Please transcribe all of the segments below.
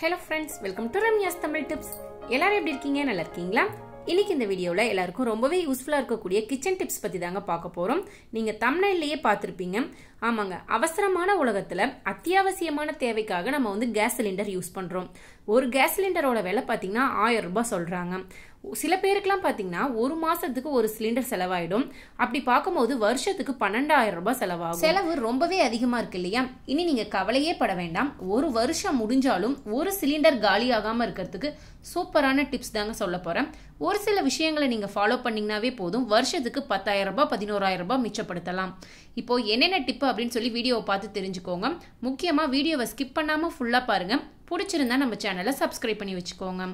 hello friends welcome to Ramya's Tamil tips எல்லாரும் எப்படி இருக்கீங்க நல்லா இருக்கீங்களா இன்னைக்கு இந்த வீடியோவில் எல்லாருக்கும் ரொம்பவே யூஸ்ஃபுல்லாக இருக்கக்கூடிய கிச்சன் டிப்ஸ் பற்றி தாங்க பார்க்க போகிறோம் நீங்கள் தமிழ்லையே பார்த்துருப்பீங்க ஆமாங்க அவசரமான உலகத்தில் அத்தியாவசியமான தேவைக்காக நம்ம வந்து கேஸ் சிலிண்டர் யூஸ் பண்ணுறோம் ஒரு கேஸ் சிலிண்டரோட விலை பார்த்தீங்கன்னா ஆயிரம் ரூபாய் சொல்கிறாங்க சில பேருக்குலாம் பார்த்தீங்கன்னா ஒரு மாசத்துக்கு ஒரு சிலிண்டர் செலவாயிடும் அப்படி பார்க்கும்போது வருஷத்துக்கு பன்னெண்டாயிரம் ரூபாய் செலவாகும் செலவு ரொம்பவே அதிகமா இருக்கு இல்லையா இனி நீங்க கவலையே பட வேண்டாம் ஒரு வருஷம் முடிஞ்சாலும் ஒரு சிலிண்டர் காலி ஆகாம இருக்கிறதுக்கு சூப்பரான டிப்ஸ் தாங்க சொல்ல போறேன் ஒரு சில விஷயங்களை நீங்க ஃபாலோ பண்ணீங்கன்னாவே போதும் வருஷத்துக்கு பத்தாயிரம் ரூபாய் பதினோராயிரம் ரூபாய் மிச்சப்படுத்தலாம் இப்போ என்னென்ன டிப்பு அப்படின்னு சொல்லி வீடியோவை பார்த்து தெரிஞ்சுக்கோங்க முக்கியமா வீடியோவை ஸ்கிப் பண்ணாம ஃபுல்லா பாருங்க பிடிச்சிருந்தா நம்ம சேனலை சப்ஸ்கிரைப் பண்ணி வச்சுக்கோங்க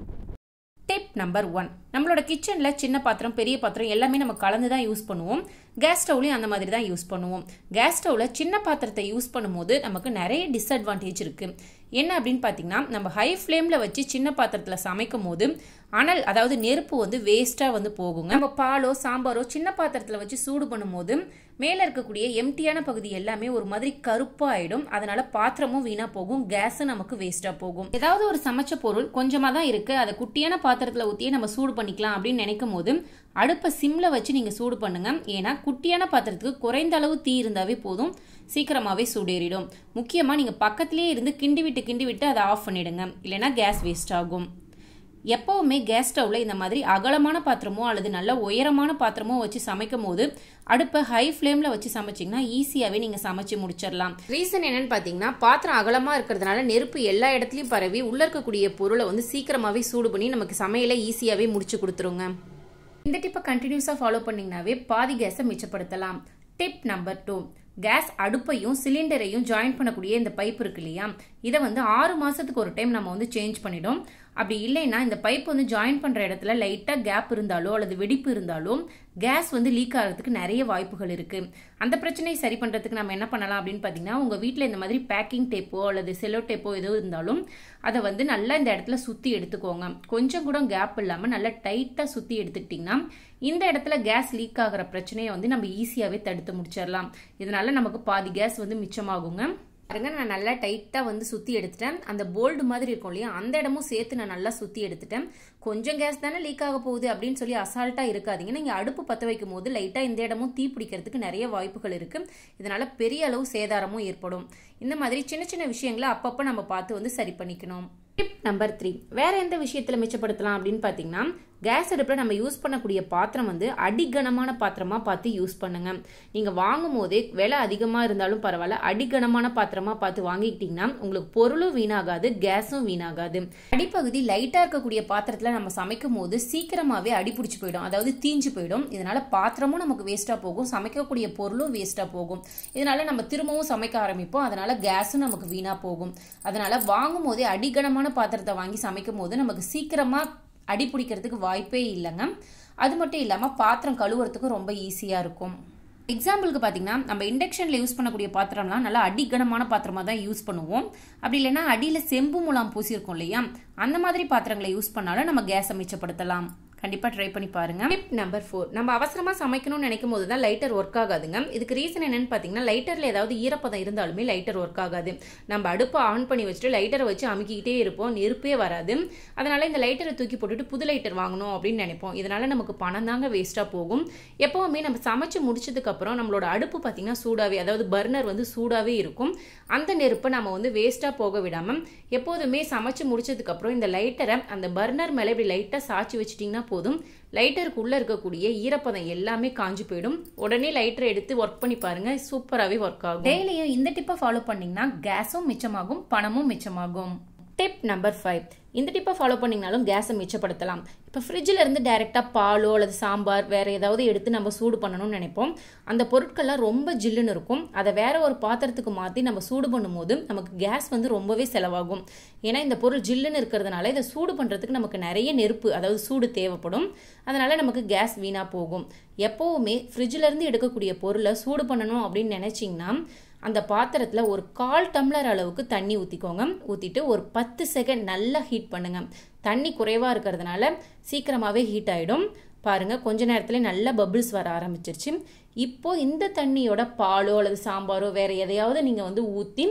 டிப் நம்பர் ஒன் நம்மளோட கிச்சனில் சின்ன பாத்திரம் பெரிய பாத்திரம் எல்லாமே நம்ம கலந்து தான் யூஸ் பண்ணுவோம் கேஸ் ஸ்டவ்லையும் அந்த மாதிரி தான் யூஸ் பண்ணுவோம் கேஸ் ஸ்டவ்வில் சின்ன பாத்திரத்தை யூஸ் பண்ணும்போது நமக்கு நிறைய டிஸ்அட்வான்டேஜ் இருக்குது என்ன அப்படின்னு பார்த்தீங்கன்னா நம்ம ஹை ஃப்ளேமில் வச்சு சின்ன பாத்திரத்தில் சமைக்கும் போது அனல் அதாவது நெருப்பு வந்து வேஸ்ட்டாக வந்து போகுங்க நம்ம பாலோ சாம்பாரோ சின்ன பாத்திரத்தில் வச்சு சூடு பண்ணும்போது மேலே இருக்கக்கூடிய எம்டியான பகுதி எல்லாமே ஒரு மாதிரி கருப்பாக ஆயிடும் அதனால பாத்திரமும் வீணாக போகும் கேஸும் நமக்கு வேஸ்ட்டாக போகும் ஏதாவது ஒரு சமைச்ச பொருள் கொஞ்சமாக தான் இருக்கு அதை குட்டியான பாத்திரத்தில் ஊற்றியே நம்ம சூடு பண்ணிக்கலாம் அப்படின்னு நினைக்கும் போது அடுப்பை சிம்மில் வச்சு நீங்கள் சூடு பண்ணுங்க ஏன்னா குட்டியான பாத்திரத்துக்கு குறைந்த அளவு தீ இருந்தாவே போதும் சீக்கிரமாகவே சூடேறிடும் முக்கியமாக நீங்கள் பக்கத்துலேயே இருந்து கிண்டி விட்டு கிண்டி விட்டு அதை ஆஃப் பண்ணிடுங்க இல்லைன்னா கேஸ் வேஸ்ட் ஆகும் எப்போவுமே கேஸ் ஸ்டவ்வில் இந்த மாதிரி அகலமான பாத்திரமோ அல்லது நல்ல உயரமான பாத்திரமோ வச்சு சமைக்கும் போது அடுப்பை ஹை ஃப்ளேமில் வச்சு சமைச்சிங்கன்னா ஈஸியாகவே நீங்கள் சமைச்சு முடிச்சிடலாம் ரீசன் என்னன்னு பார்த்தீங்கன்னா பாத்திரம் அகலமாக இருக்கிறதுனால நெருப்பு எல்லா இடத்துலையும் பரவி உள்ளே இருக்கக்கூடிய பொருளை வந்து சீக்கிரமாகவே சூடு பண்ணி நமக்கு சமையலை ஈஸியாகவே முடிச்சு கொடுத்துருங்க இந்த டிப்பை கண்டினியூஸாக ஃபாலோ பண்ணிங்கனாவே பாதி கேஸை மிச்சப்படுத்தலாம் டிப் நம்பர் டூ கேஸ் அடுப்பையும் சிலிண்டரையும் ஜாயின் பண்ணக்கூடிய இந்த பைப் இருக்கு இல்லையா இதை வந்து ஆறு மாதத்துக்கு ஒரு டைம் நம்ம வந்து சேஞ்ச் பண்ணிடும் அப்படி இல்லைன்னா இந்த பைப் வந்து ஜாயின் பண்ணுற இடத்துல லைட்டாக கேப் இருந்தாலோ அல்லது வெடிப்பு இருந்தாலோ கேஸ் வந்து லீக் ஆகிறதுக்கு நிறைய வாய்ப்புகள் இருக்குது அந்த பிரச்சனையை சரி பண்ணுறதுக்கு நம்ம என்ன பண்ணலாம் அப்படின்னு பார்த்தீங்கன்னா உங்கள் வீட்டில் இந்த மாதிரி பேக்கிங் டேப்போ அல்லது செலோ டேப்போ எதோ இருந்தாலும் அதை வந்து நல்லா இந்த இடத்துல சுற்றி எடுத்துக்கோங்க கொஞ்சம் கூட கேப் இல்லாமல் நல்லா டைட்டாக சுற்றி எடுத்துக்கிட்டிங்கன்னா இந்த இடத்துல கேஸ் லீக் ஆகிற பிரச்சனையை வந்து நம்ம ஈஸியாகவே தடுத்து முடிச்சிடலாம் இதனால நமக்கு பாதி கேஸ் வந்து மிச்சமாகுங்க பாருங்க நான் நல்லா டைட்டாக வந்து சுற்றி எடுத்துட்டேன் அந்த போல்டு மாதிரி இருக்கும் இல்லையா அந்த இடமும் சேர்த்து நான் நல்லா சுற்றி எடுத்துட்டேன் கொஞ்சம் கேஸ் தானே லீக் ஆக போகுது அப்படின்னு சொல்லி அசால்ட்டாக இருக்காதீங்க நீங்கள் அடுப்பு பற்ற வைக்கும் போது லைட்டாக இந்த இடமும் தீ பிடிக்கிறதுக்கு நிறைய வாய்ப்புகள் இருக்குது இதனால பெரிய அளவு சேதாரமும் ஏற்படும் இந்த மாதிரி சின்ன சின்ன விஷயங்களை அப்பப்போ நம்ம பார்த்து வந்து சரி பண்ணிக்கணும் டிப் நம்பர் த்ரீ வேற எந்த விஷயத்துல மிச்சப்படுத்தலாம் அப்படின்னு பார்த்தீங்கன்னா கேஸ் அடுப்பில் நம்ம யூஸ் பண்ணக்கூடிய பாத்திரம் வந்து அடிகனமான பாத்திரமா பார்த்து யூஸ் பண்ணுங்க நீங்க வாங்கும் போதே விலை அதிகமா இருந்தாலும் பரவாயில்ல அடிகனமான பாத்திரமா பார்த்து வாங்கிக்கிட்டீங்கன்னா உங்களுக்கு பொருளும் வீணாகாது கேஸும் வீணாகாது அடிப்பகுதி லைட்டா இருக்கக்கூடிய பாத்திரத்துல நம்ம சமைக்கும் போது சீக்கிரமாவே அடிபிடிச்சு போயிடும் அதாவது தீஞ்சு போயிடும் இதனால பாத்திரமும் நமக்கு வேஸ்டா போகும் சமைக்கக்கூடிய பொருளும் வேஸ்டா போகும் இதனால நம்ம திரும்பவும் சமைக்க ஆரம்பிப்போம் அதனால கேஸும் நமக்கு வீணா போகும் அதனால வாங்கும் போதே அடிகனமான பாத்திரத்தை வாங்கி சமைக்கும் போது நமக்கு சீக்கிரமா அடி பிடிக்கிறதுக்கு வாய்ப்பே இல்லைங்க அது மட்டும் இல்லாமல் பாத்திரம் கழுவுறதுக்கு ரொம்ப ஈஸியாக இருக்கும் எக்ஸாம்பிளுக்கு பார்த்தீங்கன்னா நம்ம இண்டக்ஷனில் யூஸ் பண்ணக்கூடிய பாத்திரம்லாம் நல்லா அடிகனமான பாத்திரமாக தான் யூஸ் பண்ணுவோம் அப்படி இல்லைன்னா அடியில் செம்பு மூலம் பூசியிருக்கோம் இல்லையா அந்த மாதிரி பாத்திரங்களை யூஸ் பண்ணாலும் நம்ம கேஸை மிச்சப்படுத்தலாம் கண்டிப்பாக ட்ரை பண்ணி பாருங்க டிப் நம்பர் ஃபோர் நம்ம அவசரமாக சமைக்கணும்னு நினைக்கும் போது தான் லைட்டர் ஒர்க் ஆகாதுங்க இதுக்கு ரீசன் என்னன்னு பார்த்தீங்கன்னா லைட்டரில் ஏதாவது ஈரப்பதம் இருந்தாலுமே லைட்டர் ஒர்க் ஆகாது நம்ம அடுப்பை ஆன் பண்ணி வச்சுட்டு லைட்டரை வச்சு அமுக்கிக்கிட்டே இருப்போம் நெருப்பே வராது அதனால இந்த லைட்டரை தூக்கி போட்டுட்டு புது லைட்டர் வாங்கணும் அப்படின்னு நினைப்போம் இதனால நமக்கு பணம் தாங்க வேஸ்ட்டாக போகும் எப்போவுமே நம்ம சமைச்சு முடிச்சதுக்கு அப்புறம் நம்மளோட அடுப்பு பார்த்தீங்கன்னா சூடாகவே அதாவது பர்னர் வந்து சூடாகவே இருக்கும் அந்த நெருப்பை நம்ம வந்து வேஸ்ட்டாக போக விடாமல் எப்போதுமே சமைச்சு முடிச்சதுக்கு அப்புறம் இந்த லைட்டரை அந்த பர்னர் மேலே இப்படி லைட்டாக சாய்ச்சி வச்சிட்டிங்கன்னா போதும் லைட்டருக்குள்ளே இருக்கக்கூடிய ஈரப்பதம் எல்லாமே காஞ்சு போயிடும் உடனே லைட்டரை எடுத்து ஒர்க் பண்ணி பாருங்க சூப்பராகவே ஒர்க் ஆகும் டெய்லியும் இந்த டிப்பை ஃபாலோ பண்ணீங்கன்னா கேஸும் மிச்சமாகும் பணமும் மிச்சமாகும் டிப் நம்பர் ஃபைவ் இந்த டிப்பை ஃபாலோ பண்ணிங்கனாலும் கேஸை மிச்சப்படுத்தலாம் இப்போ ஃப்ரிட்ஜில் இருந்து டைரெக்டாக பாலோ அல்லது சாம்பார் வேறு ஏதாவது எடுத்து நம்ம சூடு பண்ணணும்னு நினைப்போம் அந்த பொருட்கள்லாம் ரொம்ப ஜில்லுன்னு இருக்கும் அதை வேற ஒரு பாத்திரத்துக்கு மாற்றி நம்ம சூடு பண்ணும்போது நமக்கு கேஸ் வந்து ரொம்பவே செலவாகும் ஏன்னா இந்த பொருள் ஜில்லுன்னு இருக்கிறதுனால இதை சூடு பண்ணுறதுக்கு நமக்கு நிறைய நெருப்பு அதாவது சூடு தேவைப்படும் அதனால நமக்கு கேஸ் வீணாக போகும் எப்போவுமே ஃப்ரிட்ஜிலேருந்து எடுக்கக்கூடிய பொருளை சூடு பண்ணணும் அப்படின்னு நினச்சிங்கன்னா அந்த பாத்திரத்தில் ஒரு கால் டம்ளர் அளவுக்கு தண்ணி ஊற்றிக்கோங்க ஊற்றிட்டு ஒரு பத்து செகண்ட் நல்லா ஹீட் பண்ணுங்க தண்ணி குறைவாக இருக்கிறதுனால சீக்கிரமாகவே ஹீட் ஆகிடும் பாருங்க கொஞ்ச நேரத்துல நல்ல பபிள்ஸ் வர ஆரம்பிச்சிருச்சு இப்போ இந்த தண்ணியோட பாலோ அல்லது சாம்பாரோ வேற எதையாவது நீங்கள் வந்து ஊற்றி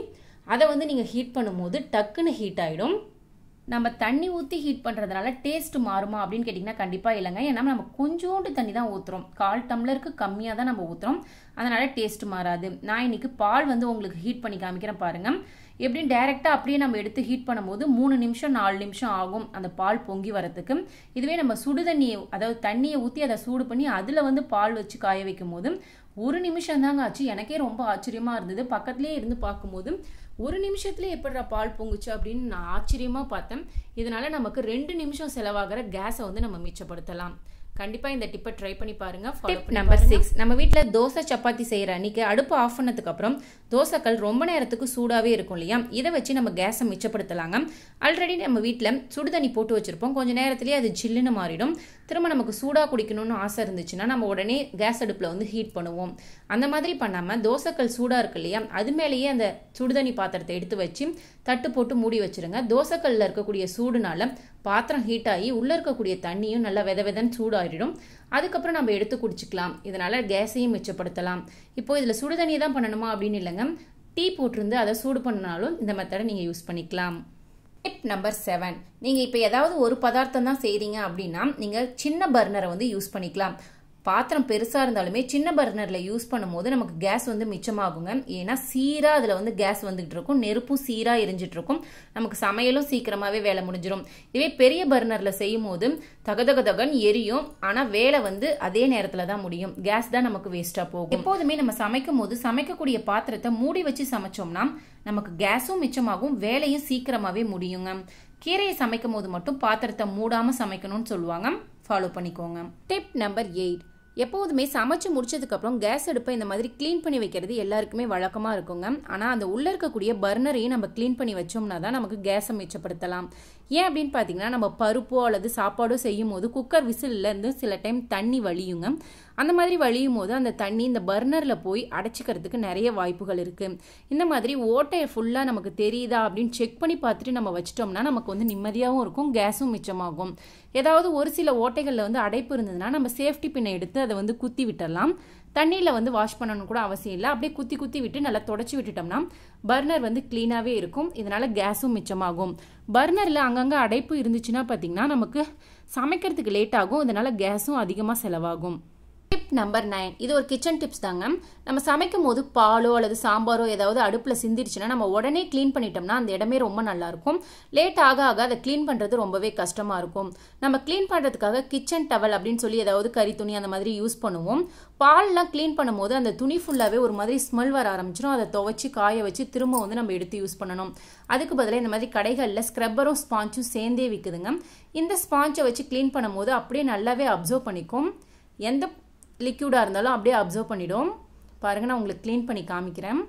அதை வந்து நீங்கள் ஹீட் பண்ணும்போது டக்குன்னு ஹீட் ஆகிடும் நம்ம தண்ணி ஊற்றி ஹீட் பண்ணுறதுனால டேஸ்ட் மாறுமா அப்படின்னு கேட்டிங்கன்னா கண்டிப்பாக இல்லைங்க ஏன்னா நம்ம கொஞ்சோண்டு தண்ணி தான் ஊற்றுறோம் கால் டம்ளருக்கு கம்மியாக தான் நம்ம ஊற்றுறோம் அதனால் டேஸ்ட் மாறாது நான் இன்னைக்கு பால் வந்து உங்களுக்கு ஹீட் பண்ணி காமிக்கிறேன் பாருங்கள் எப்படின்னு டைரெக்டாக அப்படியே நம்ம எடுத்து ஹீட் பண்ணும்போது மூணு நிமிஷம் நாலு நிமிஷம் ஆகும் அந்த பால் பொங்கி வரத்துக்கு இதுவே நம்ம சுடு தண்ணியை அதாவது தண்ணியை ஊற்றி அதை சூடு பண்ணி அதில் வந்து பால் வச்சு காய வைக்கும் போது ஒரு நிமிஷம் தாங்க ஆச்சு எனக்கே ரொம்ப ஆச்சரியமாக இருந்தது பக்கத்துலேயே இருந்து பார்க்கும்போது ஒரு நிமிஷத்துல எப்படிடா பால் பொங்குச்சு அப்படின்னு நான் ஆச்சரியமாக பார்த்தேன் இதனால நமக்கு ரெண்டு நிமிஷம் செலவாகிற கேஸை வந்து நம்ம மிச்சப்படுத்தலாம் கண்டிப்பாக இந்த டிப்பை ட்ரை பண்ணி பாருங்க டிப் நம்பர் சிக்ஸ் நம்ம வீட்டில் தோசை சப்பாத்தி செய்கிற அன்னைக்கு அடுப்பு ஆஃப் பண்ணதுக்கு அப்புறம் தோசைக்கல் ரொம்ப நேரத்துக்கு சூடாகவே இருக்கும் இல்லையா இதை வச்சு நம்ம கேஸை மிச்சப்படுத்தலாங்க ஆல்ரெடி நம்ம வீட்டில் சுடு தண்ணி போட்டு வச்சுருப்போம் கொஞ்சம் நேரத்துலேயே அது சில்லுன்னு மாறிடும் திரும்ப நமக்கு சூடாக குடிக்கணும்னு ஆசை இருந்துச்சுன்னா நம்ம உடனே கேஸ் அடுப்பில் வந்து ஹீட் பண்ணுவோம் அந்த மாதிரி பண்ணாமல் தோசைக்கல் சூடாக இருக்கு இல்லையா அது மேலேயே அந்த சுடுதண்ணி பாத்திரத்தை எடுத்து வச்சு தட்டு போட்டு மூடி வச்சுருங்க தோசைக்கல்லில் இருக்கக்கூடிய சூடுனால பாத்திரம் ஹீட் ஆகி உள்ளே இருக்கக்கூடிய தண்ணியும் நல்லா வித விதன்னு சூடாகிடும் அதுக்கப்புறம் நம்ம எடுத்து குடிச்சிக்கலாம் இதனால் கேஸையும் மிச்சப்படுத்தலாம் இப்போ இதில் சுடு தண்ணி தான் பண்ணணுமா அப்படின்னு இல்லைங்க டீ போட்டிருந்து அதை சூடு பண்ணாலும் இந்த மெத்தடை நீங்கள் யூஸ் பண்ணிக்கலாம் டிப் நம்பர் செவன் நீங்கள் இப்போ ஏதாவது ஒரு பதார்த்தம் தான் செய்கிறீங்க அப்படின்னா நீங்கள் சின்ன பர்னரை வந்து யூஸ் பண்ணிக்கலாம் பாத்திரம் பெருசாக இருந்தாலுமே சின்ன பர்னரில் யூஸ் பண்ணும்போது நமக்கு கேஸ் வந்து மிச்சமாகுங்க ஏன்னா சீராக அதில் வந்து கேஸ் வந்துகிட்டு இருக்கும் நெருப்பும் சீராக எரிஞ்சிட்டு இருக்கும் நமக்கு சமையலும் சீக்கிரமாகவே வேலை முடிஞ்சிடும் இதுவே பெரிய பர்னரில் செய்யும் போது தகதக தகன் எரியும் ஆனால் வேலை வந்து அதே நேரத்தில் தான் முடியும் கேஸ் தான் நமக்கு வேஸ்ட்டாக போகும் எப்போதுமே நம்ம சமைக்கும் போது சமைக்கக்கூடிய பாத்திரத்தை மூடி வச்சு சமைச்சோம்னா நமக்கு கேஸும் மிச்சமாகும் வேலையும் சீக்கிரமாகவே முடியுங்க கீரையை சமைக்கும் போது மட்டும் பாத்திரத்தை மூடாமல் சமைக்கணும்னு சொல்லுவாங்க ஃபாலோ பண்ணிக்கோங்க டிப் நம்பர் எயிட் எப்போதுமே சமைச்சு முடிச்சதுக்கப்புறம் கேஸ் அடுப்பை இந்த மாதிரி க்ளீன் பண்ணி வைக்கிறது எல்லாருக்குமே வழக்கமாக இருக்குங்க ஆனால் அந்த உள்ளே இருக்கக்கூடிய பர்னரையும் நம்ம க்ளீன் பண்ணி வச்சோம்னா தான் நமக்கு கேஸை மிச்சப்படுத்தலாம் ஏன் அப்படின்னு பார்த்தீங்கன்னா நம்ம பருப்போ அல்லது சாப்பாடோ செய்யும் போது குக்கர் விசிலேருந்து சில டைம் தண்ணி வலியுங்க அந்த மாதிரி வழியும் போது அந்த தண்ணி இந்த பர்னரில் போய் அடைச்சிக்கிறதுக்கு நிறைய வாய்ப்புகள் இருக்குது இந்த மாதிரி ஓட்டையை ஃபுல்லாக நமக்கு தெரியுதா அப்படின்னு செக் பண்ணி பார்த்துட்டு நம்ம வச்சிட்டோம்னா நமக்கு வந்து நிம்மதியாகவும் இருக்கும் கேஸும் மிச்சமாகும் ஏதாவது ஒரு சில ஓட்டைகளில் வந்து அடைப்பு இருந்ததுன்னா நம்ம சேஃப்டி பின்னை எடுத்து அதை வந்து குத்தி விட்டுடலாம் தண்ணியில் வந்து வாஷ் பண்ணணும் கூட அவசியம் இல்லை அப்படியே குத்தி குத்தி விட்டு நல்லா தொடச்சி விட்டுட்டோம்னா பர்னர் வந்து க்ளீனாகவே இருக்கும் இதனால் கேஸும் மிச்சமாகும் பர்னரில் அங்கங்கே அடைப்பு இருந்துச்சுன்னா பார்த்திங்கன்னா நமக்கு சமைக்கிறதுக்கு லேட் ஆகும் இதனால் கேஸும் அதிகமாக செலவாகும் டிப் நம்பர் நைன் இது ஒரு கிச்சன் டிப்ஸ் தாங்க நம்ம சமைக்கும் போது பாலோ அல்லது சாம்பாரோ ஏதாவது அடுப்பில் சிந்திருச்சுன்னா நம்ம உடனே க்ளீன் பண்ணிட்டோம்னா அந்த இடமே ரொம்ப நல்லா இருக்கும் லேட் ஆக ஆக அதை க்ளீன் பண்ணுறது ரொம்பவே கஷ்டமாக இருக்கும் நம்ம க்ளீன் பண்ணுறதுக்காக கிச்சன் டவல் அப்படின்னு சொல்லி ஏதாவது கறி துணி அந்த மாதிரி யூஸ் பண்ணுவோம் பால்லாம் க்ளீன் பண்ணும்போது அந்த துணி ஃபுல்லாகவே ஒரு மாதிரி ஸ்மெல் வர ஆரம்பிச்சிடும் அதை துவைச்சி காய வச்சு திரும்ப வந்து நம்ம எடுத்து யூஸ் பண்ணணும் அதுக்கு பதிலாக இந்த மாதிரி கடைகளில் ஸ்க்ரப்பரும் ஸ்பாஞ்சும் சேர்ந்தே விற்குதுங்க இந்த ஸ்பாஞ்சை வச்சு க்ளீன் பண்ணும்போது அப்படியே நல்லாவே அப்சர்வ் பண்ணிக்கும் எந்த லிக்யூடாக இருந்தாலும் அப்படியே அப்சர்வ் பண்ணிடும் பாருங்கள் நான் உங்களுக்கு க்ளீன் பண்ணி காமிக்கிறேன்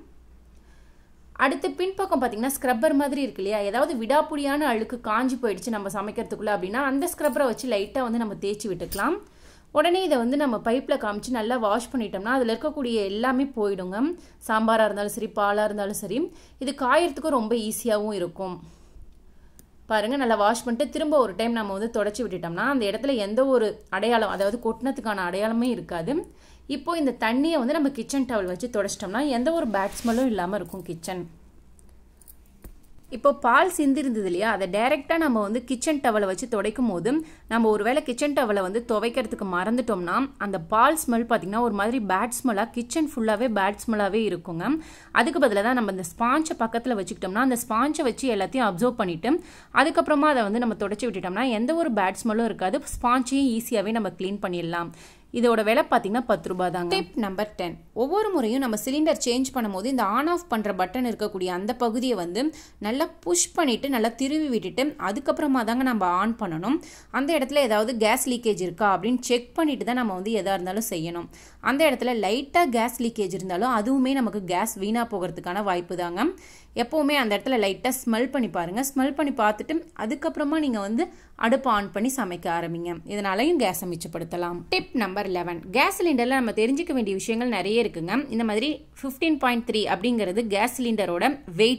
அடுத்து பின்பக்கம் பார்த்தீங்கன்னா ஸ்க்ரப்பர் மாதிரி இருக்கு இல்லையா ஏதாவது விடாப்புடியான அழுக்கு காஞ்சி போயிடுச்சு நம்ம சமைக்கிறதுக்குள்ள அப்படின்னா அந்த ஸ்க்ரப்பரை வச்சு லைட்டாக வந்து நம்ம தேய்ச்சி விட்டுக்கலாம் உடனே இதை வந்து நம்ம பைப்பில் காமிச்சு நல்லா வாஷ் பண்ணிட்டோம்னா அதில் இருக்கக்கூடிய எல்லாமே போயிடுங்க சாம்பாராக இருந்தாலும் சரி பாலாக இருந்தாலும் சரி இது காயறதுக்கும் ரொம்ப ஈஸியாகவும் இருக்கும் பாருங்கள் நல்லா வாஷ் பண்ணிட்டு திரும்ப ஒரு டைம் நம்ம வந்து தொடச்சி விட்டுட்டோம்னா அந்த இடத்துல எந்த ஒரு அடையாளம் அதாவது கொட்டினத்துக்கான அடையாளமே இருக்காது இப்போ இந்த தண்ணியை வந்து நம்ம கிச்சன் டவல் வச்சு தொடச்சிட்டோம்னா எந்த ஒரு பேட் ஸ்மெல்லும் இல்லாமல் இருக்கும் கிச்சன் இப்போ பால் சிந்திருந்தது இல்லையா அதை டைரெக்டாக நம்ம வந்து கிச்சன் டவலை வச்சு துடைக்கும் போது நம்ம ஒருவேளை கிச்சன் டவலை வந்து துவைக்கிறதுக்கு மறந்துட்டோம்னா அந்த பால் ஸ்மெல் பார்த்திங்கன்னா ஒரு மாதிரி பேட் ஸ்மெல்லாக கிச்சன் ஃபுல்லாகவே பேட் ஸ்மெல்லாகவே இருக்குங்க அதுக்கு பதிலாக தான் நம்ம இந்த ஸ்பாஞ்சை பக்கத்தில் வச்சுக்கிட்டோம்னா அந்த ஸ்பாஞ்சை வச்சு எல்லாத்தையும் அப்சர்வ் பண்ணிவிட்டு அதுக்கப்புறமா அதை வந்து நம்ம தொடச்சி விட்டுட்டோம்னா எந்த ஒரு பேட் ஸ்மெல்லும் இருக்காது ஸ்பாஞ்சையும் ஈஸியாகவே நம்ம க்ளீன் பண்ணிடலாம் இதோட விலை பார்த்தீங்கன்னா பத்து ரூபாய் தாங்க டிப் நம்பர் டென் ஒவ்வொரு முறையும் நம்ம சிலிண்டர் சேஞ்ச் பண்ணும்போது இந்த ஆன் ஆஃப் பண்ணுற பட்டன் இருக்கக்கூடிய அந்த பகுதியை வந்து நல்லா புஷ் பண்ணிவிட்டு நல்லா திருவி விட்டுட்டு அதுக்கப்புறமா தாங்க நம்ம ஆன் பண்ணணும் அந்த இடத்துல ஏதாவது கேஸ் லீக்கேஜ் இருக்கா அப்படின்னு செக் பண்ணிட்டு தான் நம்ம வந்து எதாக இருந்தாலும் செய்யணும் அந்த இடத்துல லைட்டாக கேஸ் லீக்கேஜ் இருந்தாலும் அதுவுமே நமக்கு கேஸ் வீணாக போகிறதுக்கான வாய்ப்பு தாங்க எப்போவுமே அந்த இடத்துல லைட்டாக ஸ்மெல் பண்ணி பாருங்கள் ஸ்மெல் பண்ணி பார்த்துட்டு அதுக்கப்புறமா நீங்கள் வந்து அடுப்பு ஆன் பண்ணி சமைக்க ஆரம்பிங்க இதனாலையும் கேஸை மிச்சப்படுத்தலாம் டிப் நம்பர் லெவன் கேஸ் சிலிண்டரில் நம்ம தெரிஞ்சிக்க வேண்டிய விஷயங்கள் நிறைய இருக்குங்க இந்த மாதிரி ஃபிஃப்டீன் பாயிண்ட் த்ரீ அப்படிங்கிறது கேஸ் சிலிண்டரோட வெயிட்டு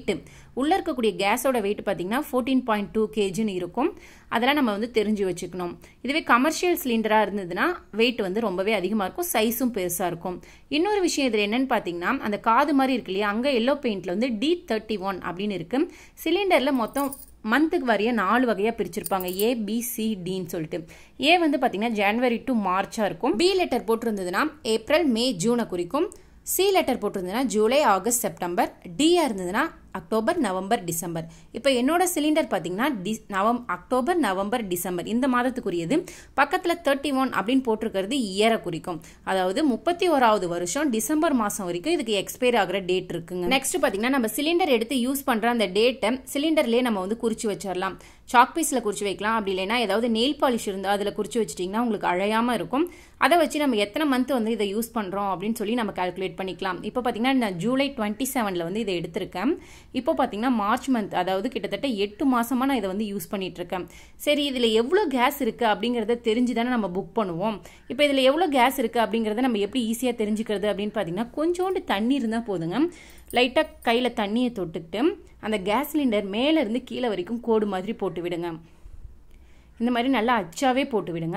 உள்ளே இருக்கக்கூடிய கேஸோட வெயிட் பார்த்தீங்கன்னா ஃபோர்டீன் பாயிண்ட் டூ கேஜின்னு இருக்கும் அதெல்லாம் நம்ம வந்து தெரிஞ்சு வச்சுக்கணும் இதுவே கமர்ஷியல் சிலிண்டராக இருந்ததுன்னா வெயிட் வந்து ரொம்பவே அதிகமாக இருக்கும் சைஸும் பெருசாக இருக்கும் இன்னொரு விஷயம் இதில் என்னன்னு பார்த்தீங்கன்னா அந்த காது மாதிரி இருக்கு இல்லையா அங்கே எல்லோ பெயிண்டில் வந்து டி தேர்ட்டி ஒன் அப்படின்னு இருக்கு சிலிண்டரில் மொத்தம் மந்த்துக்கு வரைய நாலு வகையாக பிரிச்சிருப்பாங்க ஏ பி சி டின்னு சொல்லிட்டு ஏ வந்து பார்த்தீங்கன்னா ஜனவரி டு மார்ச்சாக இருக்கும் பி லெட்டர் போட்டிருந்ததுன்னா ஏப்ரல் மே ஜூனை குறிக்கும் சி லெட்டர் போட்டிருந்ததுன்னா ஜூலை ஆகஸ்ட் செப்டம்பர் டியாக இருந்ததுன்னா அக்டோபர் நவம்பர் டிசம்பர் இப்போ என்னோட சிலிண்டர் பார்த்தீங்கன்னா டி நவம் அக்டோபர் நவம்பர் டிசம்பர் இந்த மாதத்துக்குரியது பக்கத்தில் தேர்ட்டி ஒன் அப்படின்னு போட்டிருக்கிறது இயரை குறிக்கும் அதாவது முப்பத்தி ஓராவது வருஷம் டிசம்பர் மாதம் வரைக்கும் இதுக்கு எக்ஸ்பைர் ஆகிற டேட் இருக்குங்க நெக்ஸ்ட் பார்த்தீங்கன்னா நம்ம சிலிண்டர் எடுத்து யூஸ் பண்ணுற அந்த டேட்டை சிலிண்டர்லேயே நம்ம வந்து குறிச்சு வச்சிடலாம் சாக் பீஸில் குறிச்சு வைக்கலாம் அப்படி இல்லைன்னா ஏதாவது நெயில் பாலிஷ் இருந்தால் அதில் குறிச்சு வச்சிட்டிங்கன்னா உங்களுக்கு அழையாமல் இருக்கும் அதை வச்சு நம்ம எத்தனை மந்த் வந்து இதை யூஸ் பண்ணுறோம் அப்படின்னு சொல்லி நம்ம கால்குலேட் பண்ணிக்கலாம் இப்போ பார்த்தீங்கன்னா நான் ஜூலை டுவெண்ட்டி செவனில் வந்து இதை எடுத்திருக்கேன் இப்போ பார்த்தீங்கன்னா மார்ச் மந்த் அதாவது கிட்டத்தட்ட எட்டு மாசமா நான் இதை வந்து யூஸ் பண்ணிட்டு இருக்கேன் சரி இதில் எவ்வளோ கேஸ் இருக்கு அப்படிங்கிறத தெரிஞ்சு தானே நம்ம புக் பண்ணுவோம் இப்போ இதில் எவ்வளோ கேஸ் இருக்கு அப்படிங்கிறத நம்ம எப்படி ஈஸியாக தெரிஞ்சுக்கிறது அப்படின்னு பார்த்தீங்கன்னா கொஞ்சோண்டு தண்ணி இருந்தால் போதுங்க லைட்டாக கையில் தண்ணியை தொட்டுக்கிட்டு அந்த கேஸ் சிலிண்டர் மேலேருந்து கீழே வரைக்கும் கோடு மாதிரி போட்டு விடுங்க இந்த மாதிரி நல்லா அச்சாவே போட்டு விடுங்க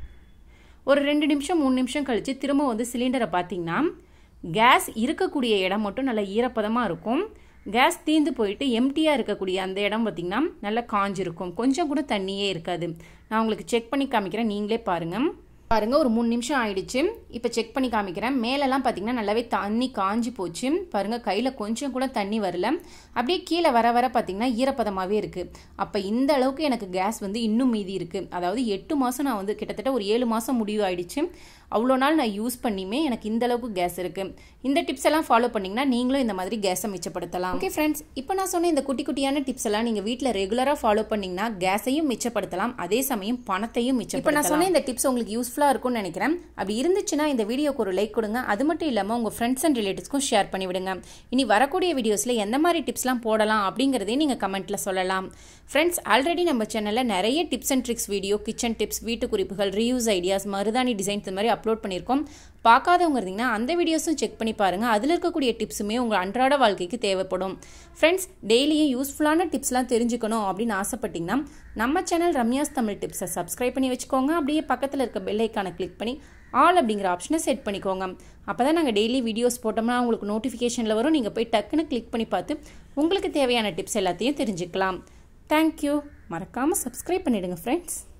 ஒரு ரெண்டு நிமிஷம் மூணு நிமிஷம் கழித்து திரும்ப வந்து சிலிண்டரை பார்த்தீங்கன்னா கேஸ் இருக்கக்கூடிய இடம் மட்டும் நல்லா ஈரப்பதமாக இருக்கும் கேஸ் தீந்து போயிட்டு எம்டியாக இருக்கக்கூடிய அந்த இடம் பார்த்திங்கன்னா நல்லா காஞ்சிருக்கும் கொஞ்சம் கூட தண்ணியே இருக்காது நான் உங்களுக்கு செக் பண்ணி காமிக்கிறேன் நீங்களே பாருங்கள் பாருங்க ஒரு மூணு நிமிஷம் ஆயிடுச்சு இப்போ செக் பண்ணி காமிக்கிறேன் மேலெல்லாம் பார்த்தீங்கன்னா நல்லாவே தண்ணி காஞ்சி போச்சு பாருங்க கையில் கொஞ்சம் கூட தண்ணி வரல அப்படியே கீழே வர வர பார்த்தீங்கன்னா ஈரப்பதமாகவே இருக்கு அப்போ இந்த அளவுக்கு எனக்கு கேஸ் வந்து இன்னும் மீதி இருக்கு அதாவது எட்டு மாதம் நான் வந்து கிட்டத்தட்ட ஒரு ஏழு மாதம் முடிவு ஆயிடுச்சு அவ்வளோ நாள் நான் யூஸ் பண்ணியுமே எனக்கு இந்த அளவுக்கு கேஸ் இருக்கு இந்த டிப்ஸ் எல்லாம் ஃபாலோ பண்ணீங்கன்னா நீங்களும் இந்த மாதிரி கேஸை மிச்சப்படுத்தலாம் ஓகே ஃப்ரெண்ட்ஸ் இப்போ நான் சொன்ன இந்த குட்டி குட்டியான டிப்ஸ் எல்லாம் நீங்கள் வீட்டில் ரெகுலராக ஃபாலோ பண்ணீங்கன்னா கேஸையும் மிச்சப்படுத்தலாம் அதே சமயம் பணத்தையும் மிச்சம் இப்போ நான் சொன்ன இந்த டிப்ஸ் உங்களுக்கு யூஸ்ஃபுல்லாக இருக்கும்னு நினைக்கிறேன் அப்படி இருந்துச்சுன்னா இந்த வீடியோக்கு ஒரு லைக் கொடுங்க அது மட்டும் இல்லாமல் உங்கள் ஃப்ரெண்ட்ஸ் அண்ட் ரிலேட்டிவ்ஸ்க்கும் ஷேர் பண்ணிவிடுங்க இனி வரக்கூடிய வீடியோஸில் எந்த மாதிரி டிப்ஸ்லாம் போடலாம் அப்படிங்கிறதையும் நீங்கள் கமெண்ட்டில் சொல்லலாம் ஃப்ரெண்ட்ஸ் ஆல்ரெடி நம்ம சேனலில் நிறைய tips and tricks video kitchen tips வீட்டு குறிப்புகள் ரீயூஸ் ஐடியாஸ் மருதாணி டிசைன்ஸ் இந்த மாதிரி அப்லோட் பண்ணியிருக்கோம் பார்க்காதவங்க இருந்தீங்கன்னா அந்த வீடியோஸும் செக் பண்ணி பாருங்கள் அதில் இருக்கக்கூடிய டிப்ஸுமே உங்கள் அன்றாட வாழ்க்கைக்கு தேவைப்படும் ஃப்ரெண்ட்ஸ் டெய்லியும் யூஸ்ஃபுல்லான டிப்ஸ்லாம் தெரிஞ்சுக்கணும் அப்படின்னு ஆசைப்பட்டீங்கன்னா நம்ம சேனல் ரம்யாஸ் தமிழ் டிப்ஸை சப்ஸ்கிரைப் பண்ணி வச்சுக்கோங்க அப்படியே பக்கத்தில் இருக்க பெல் ஐக்கானை கிளிக் பண்ணி ஆல் அப்படிங்கிற ஆப்ஷனை செட் பண்ணிக்கோங்க அப்போ தான் நாங்கள் டெய்லி வீடியோஸ் போட்டோம்னா உங்களுக்கு நோட்டிஃபிகேஷனில் வரும் நீங்கள் போய் டக்குன்னு கிளிக் பண்ணி பார்த்து உங்களுக்கு தேவையான டிப்ஸ் எல்லாத்தையும் தெரிஞ்சுக்கலாம் தேங்க்யூ மறக்காமல் சப்ஸ்கிரைப் பண்ணிவிடுங்க ஃப்ரெண்ட்ஸ்